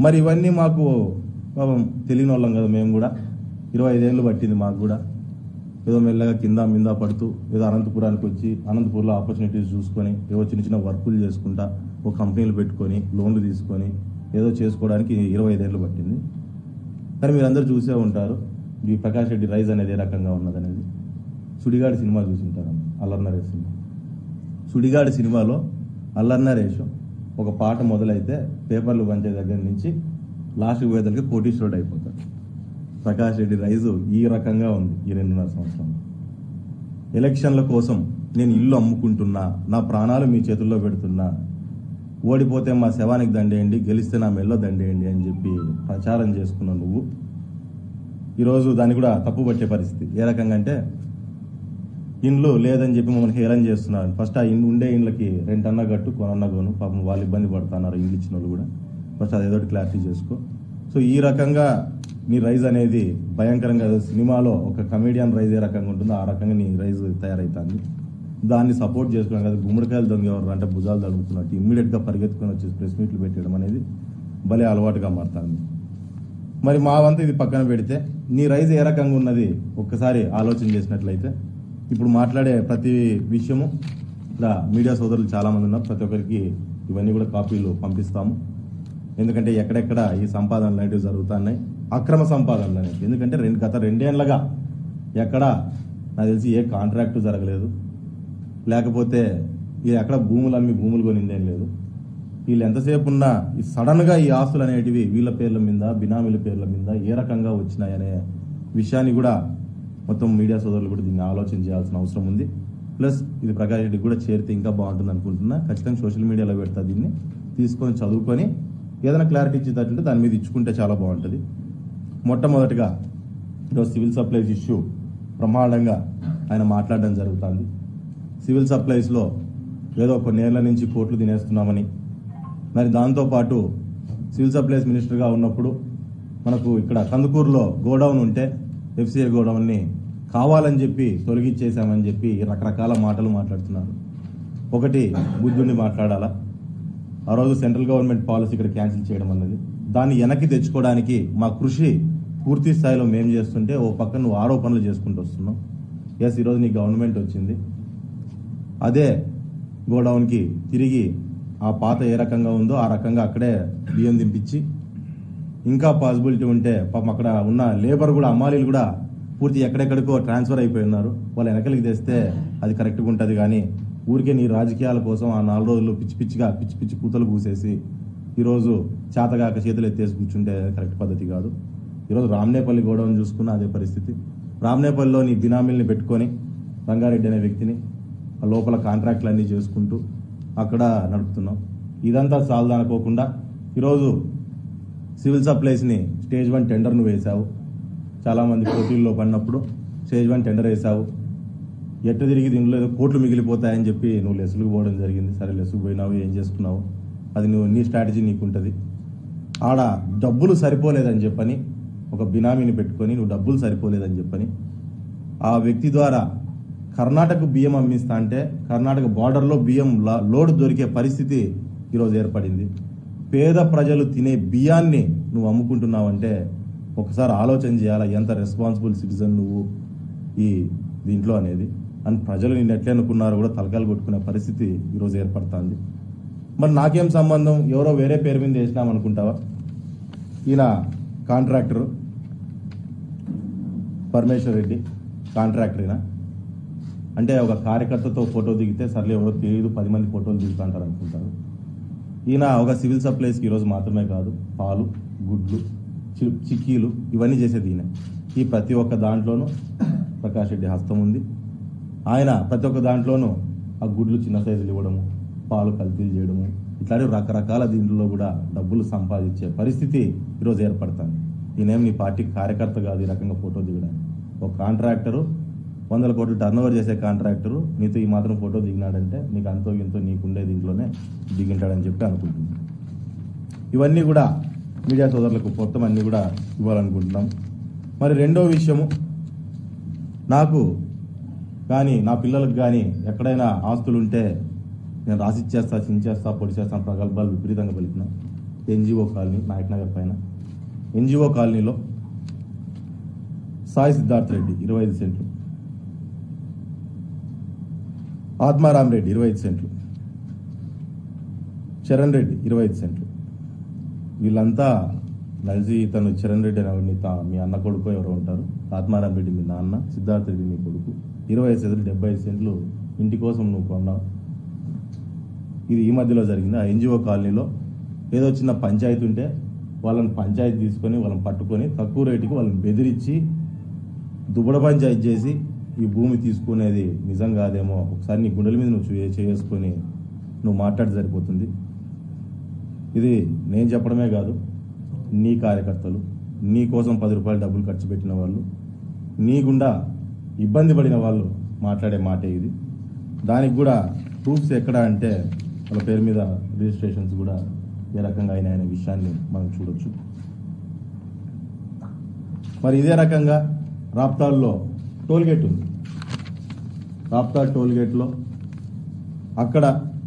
మరి ఇవన్నీ మాకు పాపం తెలియని వాళ్ళం కదా మేము కూడా ఇరవై ఐదేళ్ళు పట్టింది మాకు కూడా ఏదో మెల్లగా కింద మింద పడుతూ ఏదో అనంతపురానికి వచ్చి అనంతపూర్లో ఆపర్చునిటీస్ చూసుకొని ఏదో చిన్న చిన్న వర్కులు చేసుకుంటా ఒక కంపెనీలు పెట్టుకొని లోన్లు తీసుకొని ఏదో చేసుకోవడానికి ఇరవై ఐదేళ్ళు పట్టింది కానీ మీరందరూ చూసే ఉంటారు ఈ ప్రకాష్ రెడ్డి రైజ్ అనేది ఏ రకంగా ఉన్నదనేది సుడిగాడి సినిమా చూసింటారు అల్లర్ నరేష్ సినిమా సుడిగాడి సినిమాలో అల్లర్ నరేష్ ఒక పాట మొదలైతే పేపర్లు పంచే దగ్గర నుంచి లాస్ట్ పోయేదానికి కోటీశ్వరుడు అయిపోతాడు ప్రకాష్ రెడ్డి రైజు ఈ రకంగా ఉంది ఈ రెండున్నర సంవత్సరం ఎలక్షన్ల కోసం నేను ఇల్లు అమ్ముకుంటున్నా నా ప్రాణాలు మీ చేతుల్లో పెడుతున్నా ఓడిపోతే మా శవానికి దండేయండి గెలిస్తే నా మెల్లో దండేయండి అని చెప్పి ప్రచారం చేసుకున్నావు నువ్వు ఈరోజు దాన్ని కూడా తప్పు పట్టే పరిస్థితి ఏ రకంగా అంటే ఇండ్లు లేదని చెప్పి మమ్మల్ని హేళన చేస్తున్నారు ఫస్ట్ ఆ ఇండ్లు ఉండే ఇండ్లకి రెంట్ అన్న గట్టు కొనన్న కొను పాపం వాళ్ళు ఇబ్బంది పడుతున్నారు ఇండ్లు ఇచ్చిన వాళ్ళు కూడా ఫస్ట్ అది ఏదో ఒకటి క్లారిటీ చేసుకో సో ఈ రకంగా నీ రైజ్ అనేది భయంకరంగా సినిమాలో ఒక కమేడియన్ రైజ్ ఏ రకంగా ఉంటుందో ఆ రకంగా నీ రైజ్ తయారైతుంది దాన్ని సపోర్ట్ చేసుకున్నాం కదా గుమ్మడికాయలు దొంగేవారు అంటే భుజాలు తడుముకున్నట్టు ఇమ్మీడియట్గా పరిగెత్తుకొని వచ్చి ప్రెస్ మీట్లు పెట్టడం అనేది భలే అలవాటుగా మారుతుంది మరి మా వంతు ఇది పక్కన పెడితే నీ రైజ్ ఏ రకంగా ఉన్నది ఒక్కసారి ఆలోచన చేసినట్లయితే ఇప్పుడు మాట్లాడే ప్రతి విషయము ఇక్కడ మీడియా సోదరులు చాలా మంది ఉన్నారు ప్రతి ఒక్కరికి ఇవన్నీ కూడా కాపీలు పంపిస్తాము ఎందుకంటే ఎక్కడెక్కడ ఈ సంపాదనలు అనేటివి జరుగుతున్నాయి అక్రమ సంపాదనలు అనేవి ఎందుకంటే రెండు గత రెండేళ్లగా ఎక్కడ నాకు తెలిసి ఏ కాంట్రాక్టు జరగలేదు లేకపోతే ఇది ఎక్కడ భూములు అమ్మి భూములు కొనిందేం లేదు వీళ్ళు ఎంతసేపు ఉన్నా ఈ సడన్ గా ఈ ఆస్తులు అనేటివి వీళ్ళ పేర్ల మీద బినామీల పేర్ల మీద ఏ రకంగా వచ్చినాయనే విషయాన్ని కూడా మొత్తం మీడియా సోదరులు కూడా దీన్ని ఆలోచన చేయాల్సిన అవసరం ఉంది ప్లస్ ఇది ప్రకాష్ రెడ్డికి కూడా చేరితే ఇంకా బాగుంటుంది అనుకుంటున్నా ఖచ్చితంగా సోషల్ మీడియాలో పెడతా దీన్ని తీసుకొని చదువుకొని ఏదైనా క్లారిటీ ఇచ్చేటట్టుంటే దాని మీద ఇచ్చుకుంటే చాలా బాగుంటుంది మొట్టమొదటిగా ఈరోజు సివిల్ సప్లైస్ ఇష్యూ బ్రహ్మాండంగా ఆయన మాట్లాడడం జరుగుతుంది సివిల్ సప్లైస్లో ఏదో కొన్నేళ్ల నుంచి కోట్లు తినేస్తున్నామని మరి దాంతోపాటు సివిల్ సప్లైస్ మినిస్టర్గా ఉన్నప్పుడు మనకు ఇక్కడ కందుకూరులో గోడౌన్ ఉంటే ఎఫ్సిఐ గోడౌన్ని కావాలని చెప్పి తొలగించేశామని చెప్పి రకరకాల మాటలు మాట్లాడుతున్నారు ఒకటి బుద్ధుడిని మాట్లాడాలా ఆ రోజు సెంట్రల్ గవర్నమెంట్ పాలసీ ఇక్కడ క్యాన్సిల్ చేయడం అన్నది దాన్ని వెనక్కి తెచ్చుకోవడానికి మా కృషి పూర్తి స్థాయిలో మేము చేస్తుంటే ఓ పక్క నువ్వు ఆరోపణలు చేసుకుంటూ వస్తున్నావు ఎస్ ఈరోజు నీ గవర్నమెంట్ వచ్చింది అదే గోడౌన్కి తిరిగి ఆ పాత ఏ రకంగా ఉందో ఆ రకంగా అక్కడే బియ్యం దింపించి ఇంకా పాసిబిలిటీ ఉంటే పాపం అక్కడ ఉన్న లేబర్ కూడా అమ్మాలీలు కూడా పూర్తి ఎక్కడెక్కడికో ట్రాన్స్ఫర్ అయిపోయి ఉన్నారు వాళ్ళు వెనకలికి తెస్తే అది కరెక్ట్గా ఉంటుంది కానీ ఊరికే నీ రాజకీయాల కోసం ఆ నాలుగు రోజులు పిచ్చి పిచ్చిగా పిచ్చి పిచ్చి కూతలు పూసేసి ఈరోజు చేతగాక చేతులు ఎత్తేసి కూర్చుంటే కరెక్ట్ పద్ధతి కాదు ఈరోజు రామ్నేపల్లి గోడౌన్ చూసుకున్న అదే పరిస్థితి రామ్నేపల్లిలో నీ బినామీల్ని పెట్టుకొని రంగారెడ్డి అనే వ్యక్తిని ఆ లోపల కాంట్రాక్ట్లు అన్నీ చేసుకుంటూ అక్కడ నడుపుతున్నాం ఇదంతా సాల్దానుకోకుండా ఈరోజు సివిల్ సప్లైస్ని స్టేజ్ వన్ టెండర్ను వేశావు చాలామంది పోటీల్లో పడినప్పుడు స్టేజ్ వన్ టెండర్ వేశావు ఎట్టు తిరిగి దీంట్లో ఏదో కోట్లు మిగిలిపోతాయని చెప్పి నువ్వు లెస్సులకు పోవడం జరిగింది సరే లెస్సుకు పోయినావు ఏం చేసుకున్నావు అది నువ్వు నీ స్ట్రాటజీ నీకుంటుంది ఆడ డబ్బులు సరిపోలేదని చెప్పని ఒక బినామీని పెట్టుకొని నువ్వు డబ్బులు సరిపోలేదని చెప్పని ఆ వ్యక్తి ద్వారా కర్ణాటక బియ్యం అమ్మిస్తా అంటే కర్ణాటక బార్డర్లో బియ్యం లా- లోడ్ దొరికే పరిస్థితి ఈరోజు ఏర్పడింది పేద ప్రజలు తినే బియ్యాన్ని నువ్వు అమ్ముకుంటున్నావంటే ఒకసారి ఆలోచన చేయాలా ఎంత రెస్పాన్సిబుల్ సిటిజన్ నువ్వు ఈ దీంట్లో అనేది అండ్ ప్రజలు నిన్ను ఎట్లా అనుకున్నారో కూడా తలకాయలు కొట్టుకునే పరిస్థితి ఈరోజు ఏర్పడుతుంది మరి నాకేం సంబంధం ఎవరో వేరే పేరు మీద వేసినాం అనుకుంటావా ఈయన కాంట్రాక్టరు పరమేశ్వర్ రెడ్డి కాంట్రాక్టర్ ఈయన అంటే ఒక కార్యకర్తతో ఫోటో దిగితే సర్లే ఎవరో తెలియదు పది మంది ఫోటోలు దిగుతుంటారు అనుకుంటారు ఈయన ఒక సివిల్ సప్లైస్కి ఈరోజు మాత్రమే కాదు పాలు గుడ్లు చి- చిక్కీలు ఇవన్నీ చేసేది ఈయన ఈ ప్రతి ఒక్క దాంట్లోనూ ప్రకాష్ రెడ్డి హస్తం ఉంది ఆయన ప్రతి ఒక్క దాంట్లోనూ ఆ గుడ్లు చిన్న సైజులు ఇవ్వడము పాలు కల్తీలు చేయడము ఇట్లాంటి రకరకాల దీంట్లో కూడా డబ్బులు సంపాదించే పరిస్థితి ఈరోజు ఏర్పడుతుంది ఈయనేం నీ పార్టీ కార్యకర్త కాదు ఈ రకంగా ఫోటో దిగడానికి ఒక కాంట్రాక్టరు వందల కోట్లు టర్న్ ఓవర్ చేసే కాంట్రాక్టరు నీతో ఈ మాత్రం ఫోటో దిగినాడంటే నీకు అంతో ఇంతో నీకుండే దీంట్లోనే దిగింటాడని చెప్పి అనుకుంటున్నాను ఇవన్నీ కూడా మీడియా సోదరులకు మొత్తం అన్ని కూడా ఇవ్వాలనుకుంటున్నాం మరి రెండో విషయము నాకు కానీ నా పిల్లలకు కానీ ఎక్కడైనా ఆస్తులు ఉంటే నేను రాసిచ్చేస్తా చించేస్తా పొడి చేస్తాను ప్రగల్భాలు విపరీతంగా పలికిన ఎన్జిఓ కాలనీ నాయక్ నగర్ పైన ఎన్జిఓ కాలనీలో సాయి సిద్ధార్థ్ రెడ్డి ఇరవై ఐదు సెంట్లు ఆత్మారాం రెడ్డి ఇరవై ఐదు సెంట్లు చరణ్ రెడ్డి ఇరవై ఐదు సెంట్లు వీళ్ళంతా కలిసి ఇతను చరణ్ రెడ్డి అని మీ తా- మీ అన్న కొడుకు ఎవరో ఉంటారు ఆత్మారాం రెడ్డి మీ నాన్న సిద్ధార్థ రెడ్డి మీ కొడుకు ఇరవై ఐదు సెంట్లు డెబ్బై ఐదు సెంట్లు ఇంటి కోసం నువ్వు కొన్నావు ఇది ఈ మధ్యలో జరిగింది ఆ ఎన్జిఓ కాలనీలో ఏదో చిన్న పంచాయతీ ఉంటే వాళ్ళని పంచాయతీ తీసుకొని వాళ్ళని పట్టుకొని తక్కువ రేటుకి వాళ్ళని బెదిరించి దుబ్బడ పంచాయతీ చేసి ఈ భూమి తీసుకునేది నిజం కాదేమో ఒకసారి నీ గుండెల మీద నువ్వు చే- చేసుకొని నువ్వు మాట్లాడి సరిపోతుంది ఇది నేను చెప్పడమే కాదు నీ కార్యకర్తలు నీ కోసం పది రూపాయలు డబ్బులు ఖర్చు పెట్టిన వాళ్ళు నీ గుండా ఇబ్బంది పడిన వాళ్ళు మాట్లాడే మాటే ఇది దానికి కూడా ప్రూఫ్స్ ఎక్కడ అంటే వాళ్ళ పేరు మీద రిజిస్ట్రేషన్స్ కూడా ఏ రకంగా అయినాయనే విషయాన్ని మనం చూడొచ్చు మరి ఇదే రకంగా రాప్తాల్లో టోల్ గేట్ ఉంది రాప్తాడ్ టోల్ గేట్లో అక్కడ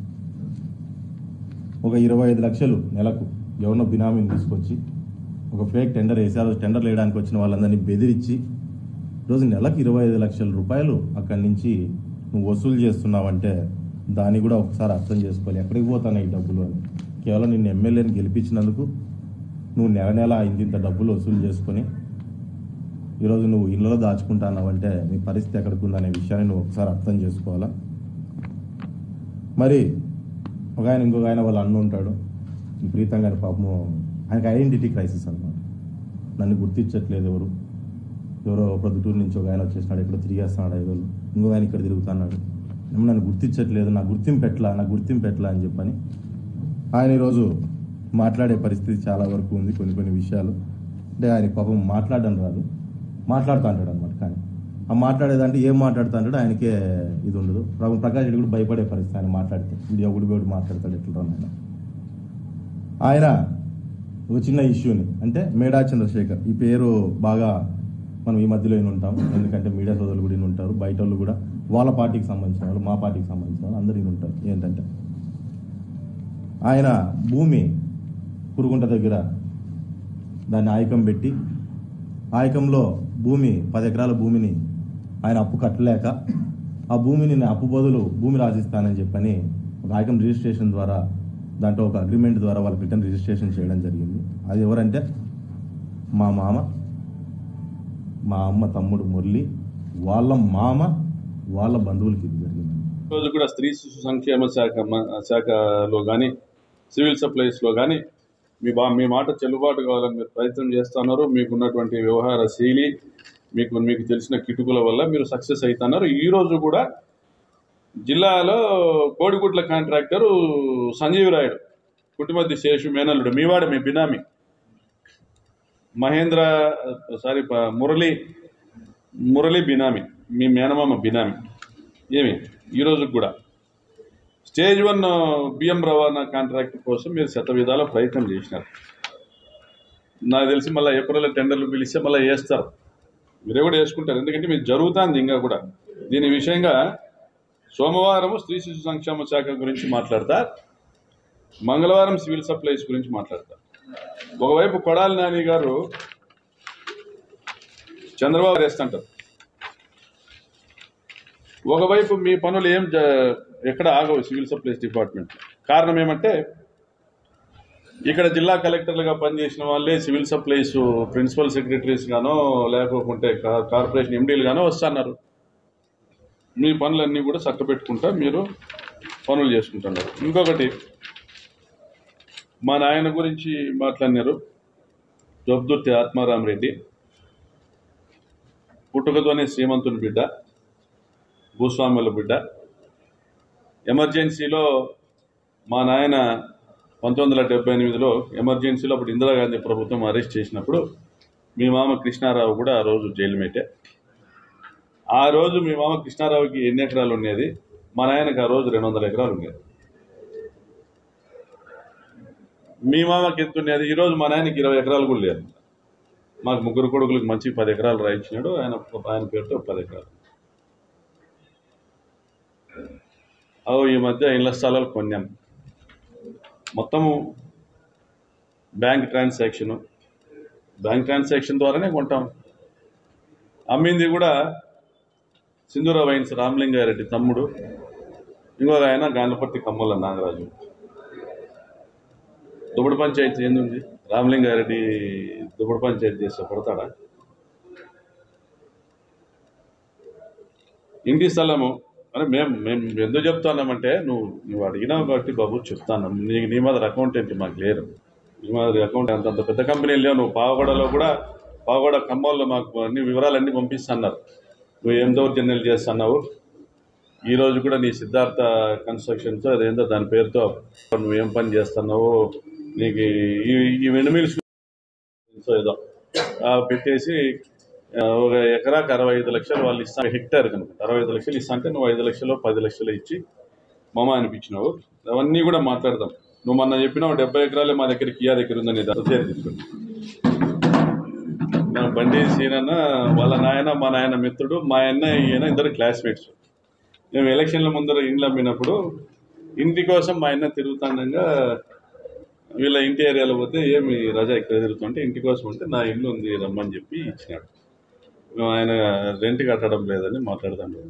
ఒక ఇరవై ఐదు లక్షలు నెలకు ఎవరినో బినామీని తీసుకొచ్చి ఒక ఫేక్ టెండర్ వేసి ఆ రోజు టెండర్ వేయడానికి వచ్చిన వాళ్ళందరినీ బెదిరించి రోజు నెలకు ఇరవై ఐదు లక్షల రూపాయలు అక్కడి నుంచి నువ్వు వసూలు చేస్తున్నావంటే దాన్ని కూడా ఒకసారి అర్థం చేసుకోవాలి ఎక్కడికి పోతాను ఈ డబ్బులు అని కేవలం నిన్ను ఎమ్మెల్యేని గెలిపించినందుకు నువ్వు నెల నెల ఇంత డబ్బులు వసూలు చేసుకొని ఈరోజు నువ్వు ఇళ్ళలో దాచుకుంటానావంటే నీ పరిస్థితి ఎక్కడికి ఉందనే విషయాన్ని నువ్వు ఒకసారి అర్థం చేసుకోవాలా మరి ఒక ఆయన ఇంకొక ఆయన వాళ్ళ అన్న ఉంటాడు విపరీతంగా ఆయన పాపము ఆయనకి ఐడెంటిటీ క్రైసిస్ అన్నమాట నన్ను గుర్తించట్లేదు ఎవరు ఎవరో ప్రొద్దుటూరు నుంచి ఒక ఆయన వచ్చేసినాడు ఎక్కడో తిరిగేస్తున్నాడు ఐదు రోజులు ఇంకో ఆయన ఇక్కడ తిరుగుతున్నాడు ఏమో నన్ను గుర్తించట్లేదు నా గుర్తింపు ఎట్లా నా గుర్తింపు ఎట్లా అని చెప్పని ఆయన ఈరోజు మాట్లాడే పరిస్థితి చాలా వరకు ఉంది కొన్ని కొన్ని విషయాలు అంటే ఆయన పాపం మాట్లాడడం రాదు మాట్లాడుతూ అంటాడు అనమాట కానీ ఆ మాట్లాడేదంటే ఏం మాట్లాడుతూ అంటాడు ఆయనకే ఇది ఉండదు ప్రభు ప్రకాష్ రెడ్డి కూడా భయపడే పరిస్థితి ఆయన మాట్లాడితే వీడియో ఒకటి ఒకటి మాట్లాడతాడు ఎట్లా ఆయన ఆయన ఒక చిన్న ఇష్యూని అంటే మేడా చంద్రశేఖర్ ఈ పేరు బాగా మనం ఈ మధ్యలో ఈయన ఉంటాం ఎందుకంటే మీడియా సోదరులు కూడా ఈయన ఉంటారు బయట వాళ్ళు కూడా వాళ్ళ పార్టీకి సంబంధించిన వాళ్ళు మా పార్టీకి సంబంధించిన వాళ్ళు అందరూ ఈయన ఉంటారు ఏంటంటే ఆయన భూమి కురుగుంట దగ్గర దాన్ని ఆయకం పెట్టి ఆయకంలో భూమి పది ఎకరాల భూమిని ఆయన అప్పు కట్టలేక ఆ భూమిని నేను అప్పు బదులు భూమి రాసిస్తానని చెప్పని ఒక ఆయకం రిజిస్ట్రేషన్ ద్వారా దాంట్లో ఒక అగ్రిమెంట్ ద్వారా వాళ్ళకి రిటర్న్ రిజిస్ట్రేషన్ చేయడం జరిగింది అది ఎవరంటే మా మామ మా అమ్మ తమ్ముడు మురళి వాళ్ళ మామ వాళ్ళ బంధువులకి ఇది జరిగింది రోజు కూడా స్త్రీ శిశు సంక్షేమ శాఖ మ- శాఖలో కానీ సివిల్ సప్లైస్లో కానీ మీ బా మీ మాట చెల్లుబాటు కావాలని మీరు ప్రయత్నం చేస్తున్నారు మీకు ఉన్నటువంటి వ్యవహార శైలి మీకు మీకు తెలిసిన కిటుకుల వల్ల మీరు సక్సెస్ అవుతున్నారు ఈ రోజు కూడా జిల్లాలో కోడిగుడ్ల కాంట్రాక్టర్ సంజీవ్ రాయుడు కుటుంబద్ది శేషు మేనల్లుడు మీవాడు మీ బినామీ మహేంద్ర సారీ ప- మురళి మురళి బినామీ మీ మేనమామ బినామీ ఏమి ఈ రోజు కూడా స్టేజ్ వన్ బియ్యం రవాణా కాంట్రాక్ట్ కోసం మీరు శత విధాల ప్రయత్నం చేసినారు నాకు తెలిసి మళ్ళీ ఏప్రిల్ టెండర్లు పిలిస్తే మళ్ళీ వేస్తారు మీరే కూడా వేసుకుంటారు ఎందుకంటే మీరు జరుగుతుంది ఇంకా కూడా దీని విషయంగా సోమవారం స్త్రీ శిశు సంక్షేమ శాఖ గురించి మాట్లాడతా మంగళవారం సివిల్ సప్లైస్ గురించి మాట్లాడతా ఒకవైపు కొడాలి నాని గారు చంద్రబాబు వేస్తుంటారు ఒకవైపు మీ పనులు ఏం జ- ఎక్కడ ఆగవు సివిల్ సప్లైస్ డిపార్ట్మెంట్ కారణం ఏమంటే ఇక్కడ జిల్లా కలెక్టర్లుగా పనిచేసిన వాళ్ళే సివిల్ సప్లైస్ ప్రిన్సిపల్ సెక్రటరీస్ గానో లేకపోతే కా- కార్పొరేషన్ ఎండీలు గానో వస్తున్నారు మీ పనులన్నీ కూడా చక్కబెట్టుకుంటా మీరు పనులు చేసుకుంటున్నారు ఇంకొకటి మా నాయన గురించి మాట్లాడినారు జబ్దుర్తి ఆత్మారాం రెడ్డి పుట్టుకతోనే శ్రీమంతుని బిడ్డ భూస్వాముల బిడ్డ ఎమర్జెన్సీలో మా నాయన పంతొమ్మిది వందల డెబ్బై ఎనిమిదిలో ఎమర్జెన్సీలో అప్పుడు ఇందిరాగాంధీ ప్రభుత్వం అరెస్ట్ చేసినప్పుడు మీ మామ కృష్ణారావు కూడా ఆ రోజు జైలు మేటే ఆ రోజు మీ మామ కృష్ణారావుకి ఎన్ని ఎకరాలు ఉండేది మా నాయనకి ఆ రోజు రెండు వందల ఎకరాలు ఉండేది మీ మామకి ఎంత ఉండేది ఈరోజు మా నాయనకి ఇరవై ఎకరాలు కూడా లేదు మాకు ముగ్గురు కొడుకులకు మంచి పది ఎకరాలు రాయించినాడు ఆయన ఆయన పేరుతో పది ఎకరాలు అవు ఈ మధ్య ఇళ్ల స్థలాలు కొన్నాం మొత్తము బ్యాంక్ ట్రాన్సాక్షను బ్యాంక్ ట్రాన్సాక్షన్ ద్వారానే కొంటాం అమ్మింది కూడా సింధూర వైన్స్ రామలింగారెడ్డి తమ్ముడు ఇంకొక ఆయన గాండ్లపర్తి కమ్మల నాగరాజు దుబ్బడి పంచాయతీ ఏంది రామలింగారెడ్డి దుబ్బడి పంచాయతీ చేస్తే పడతాడా ఇంటి స్థలము అని మేము మేము ఎందుకు చెప్తున్నామంటే నువ్వు నువ్వు అడిగినావు కాబట్టి బాబు చెప్తాను నీకు నీ మాదిరి అకౌంటెంట్ మాకు లేరు నీ మాదిరి అకౌంట్ అంత అంత పెద్ద కంపెనీలు లేవు నువ్వు పావగడలో కూడా పావగడ ఖమ్మాల్లో మాకు అన్ని వివరాలన్నీ పంపిస్తున్నారు నువ్వు ఏం దౌర్జన్యాలు చేస్తున్నావు ఈ రోజు కూడా నీ సిద్ధార్థ కన్స్ట్రక్షన్స్ అదేందో దాని పేరుతో నువ్వు ఏం పని చేస్తున్నావు నీకు ఈ ఈ వెనుమిల్స్ ఏదో ఆ, పెట్టేసి ఆ, ఒక ఎకరాకు అరవై ఐదు లక్షలు వాళ్ళు ఇస్తా హెక్టార్ కనుక అరవై ఐదు లక్షలు ఇస్తా అంటే నువ్వు ఐదు లక్షలు పది లక్షలు ఇచ్చి మమ అనిపించినావు అవన్నీ కూడా మాట్లాడదాం నువ్వు మొన్న చెప్పినావు డెబ్బై ఎకరాలే మా దగ్గర కియా దగ్గర ఉందని దళచేరి తీసుకుని మన బండి సీనన్న వాళ్ళ నాయన మా నాయన మిత్రుడు మా అన్న ఈయన ఇద్దరు క్లాస్మేట్స్ మేము ఎలక్షన్ల ముందర ఇండ్లు అమ్మినప్పుడు ఇంటి కోసం మా అన్న తిరుగుతాండగా వీళ్ళ ఇంటి ఏరియాలో పోతే ఏమి రజా ఇక్కడ తిరుగుతుంటే ఇంటి కోసం ఉంటే నా ఇల్లు ఉంది రమ్మని చెప్పి ఇచ్చినాడు ఆయన రెంట్ కట్టడం లేదని మాట్లాడుతాను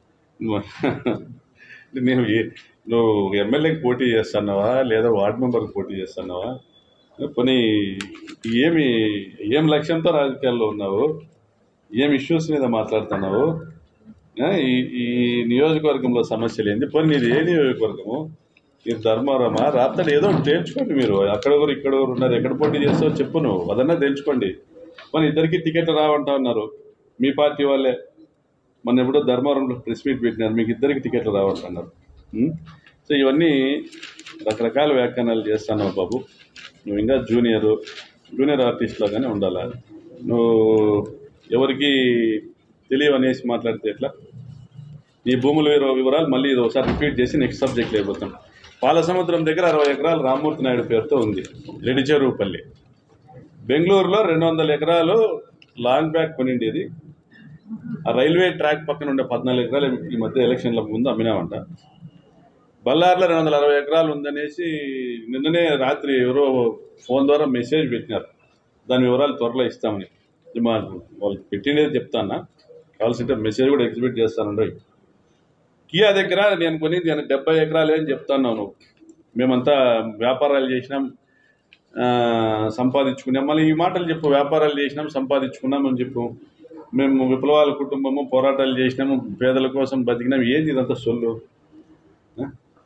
నేను ఏ- నువ్వు ఎమ్మెల్యేకి పోటీ చేస్తున్నావా లేదా వార్డ్ మెంబర్కి పోటీ చేస్తున్నావా పోనీ ఏమి ఏం లక్ష్యంతో రాజకీయాల్లో ఉన్నావు ఏం ఇష్యూస్ మీద మాట్లాడుతున్నావు ఆ, ఈ ఈ నియోజకవర్గంలో సమస్యలు ఏంది పోనీ నీది ఏ నియోజకవర్గము ఇది ధర్మారమా రాత్రి ఏదో ఒకటి తేల్చుకోండి మీరు అక్కడ ఒకరు ఇక్కడ ఒకరు ఉన్నారు ఎక్కడ పోటీ చేస్తావో చెప్పు నువ్వు అదన్నా తేల్చుకోండి మన ఇద్దరికి టికెట్ రావంటా ఉన్నారు మీ పార్టీ వాళ్ళే మన ఎప్పుడో ధర్మవరంలో ప్రెస్ మీట్ పెట్టినారు మీకు ఇద్దరికి టికెట్లు రావంటున్నారు ఉం? సో ఇవన్నీ రకరకాల వ్యాఖ్యానాలు చేస్తున్నావు బాబు నువ్వు ఇంకా జూనియర్ జూనియర్ ఆర్టిస్ట్ లాగానే ఉండాలా నువ్వు ఎవరికి తెలియవనేసి మాట్లాడితే ఎట్లా ఈ భూముల వివ- వివరాలు మళ్ళీ ఇది ఒకసారి రిపీట్ చేసి నెక్స్ట్ సబ్జెక్ట్ అయిపోతాం పాలసముద్రం దగ్గర అరవై ఎకరాలు రామ్మూర్తి నాయుడు పేరుతో ఉంది రెడ్డిచెరువుపల్లి బెంగళూరులో రెండు వందల ఎకరాలు లాంగ్ బ్యాక్ కొనిండేది ఆ రైల్వే ట్రాక్ పక్కన ఉండే పద్నాలుగు ఎకరాలు ఈ మధ్య ఎలక్షన్ల ముందు అమ్మినామంట బళ్ళార్లో రెండు వందల అరవై ఎకరాలు ఉందనేసి నిన్ననే రాత్రి ఎవరో ఫోన్ ద్వారా మెసేజ్ పెట్టినారు దాని వివరాలు త్వరలో ఇస్తామని ఇది మా వాళ్ళు పెట్టిండేది చెప్తానా కావాల్సింటే మెసేజ్ కూడా ఎగ్జిబిట్ చేస్తానండి కియా దగ్గర నేను కొనింది నేను డెబ్బై ఎకరాలే అని చెప్తాను నువ్వు మేమంతా వ్యాపారాలు చేసినాం ఆ, సంపాదించుకున్నాం మళ్ళీ ఈ మాటలు చెప్పు వ్యాపారాలు చేసినాం సంపాదించుకున్నాం అని చెప్పు మేము విప్లవాల కుటుంబము పోరాటాలు చేసినాము పేదల కోసం బతికినాం ఏంది ఇదంతా సొల్లు ఆ?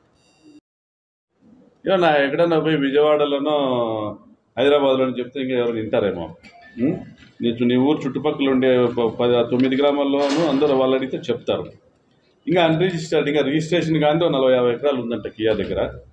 ఇక నా ఎక్కడన్నా పోయి విజయవాడలోనో హైదరాబాద్లోనో చెప్తే ఇంకా ఎవరు వింటారేమో ఉం? నీ చు- నీ ఊరు చుట్టుపక్కల ఉండే ప- పది తొమ్మిది గ్రామాల్లోనూ అందరూ వాళ్ళు అడిగితే చెప్తారు ఇంకా అన్రిజిస్టర్డ్ ఇంకా రిజిస్ట్రేషన్ కానీ నలభై యాభై ఎకరాలు ఉందంట కియా దగ్గర